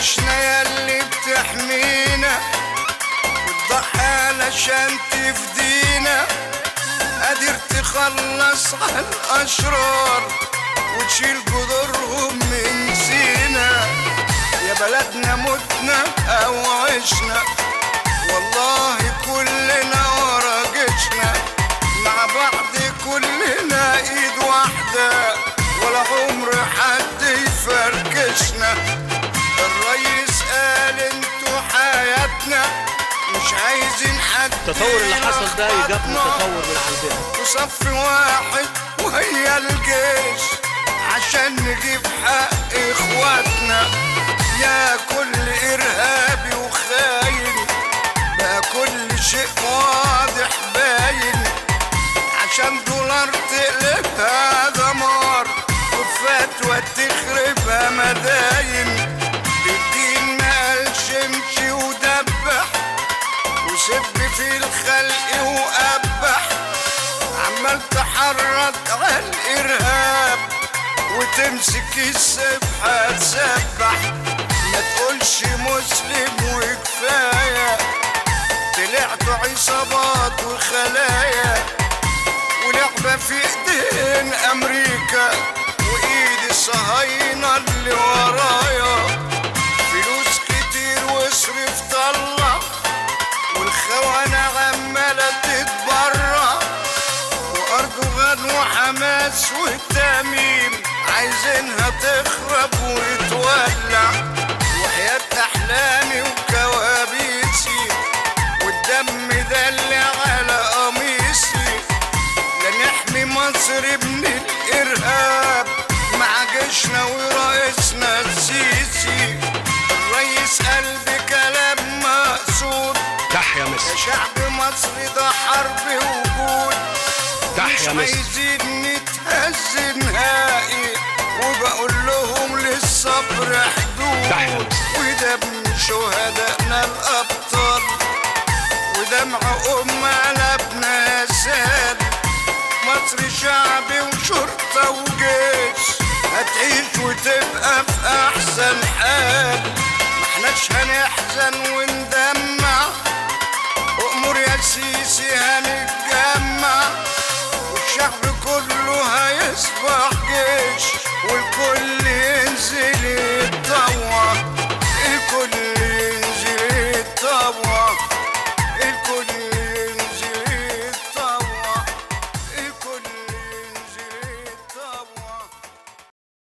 جيشنا يلي بتحمينا وتضحي علشان تفدينا قادر تخلص على الأشرار وتشيل جذورهم من سينا يا بلدنا متنا أو عشنا والله كلنا ورا جيشنا مع بعض كلنا ايد واحدة ولا عمر حد يفركشنا الرئيس قال انتوا حياتنا مش عايزين حد التطور اللي حصل ده يجاب يلحقنا. تطور من عندنا وصف واحد وهي الجيش عشان نجيب حق اخواتنا يا كل ارهابي وخاين بقى كل شيء واضح باين عشان دولار تقلبها دمار وفتوى تخربها مداين الدين ما قالش امشي ودبح وسب في الخلق وقبح عمال تحرض على الارهاب وتمسك السبحة تسبح ما تقولش مسلم وكفاية طلعتوا عصابات وخلايا ولعبة في ايدين امريكا وايد الصهاينة اللي ورايا فلوس كتير واصرف طلع والخونة عمالة تتبرع وأردوغان وحماس والتميم عايزينها تخرب وتولع وحياة أحلامي وكوابيسي والدم ده اللي على قميصي لنحمي مصر من الإرهاب مع جيشنا ورئيسنا السيسي الرئيس قال بكلام مقصود تحيا يا مصر شعب مصر ده حرب وجود مش تحيا مصر عايزين نتهز نهائي وبقول لهم للصبر تحيا حدود مصر. ودم شهدائنا الأبطال ودمع أمنا ابن ساد مصر شعب وشرطة وجيش هتعيش وتبقى في أحسن حال محناش هنحزن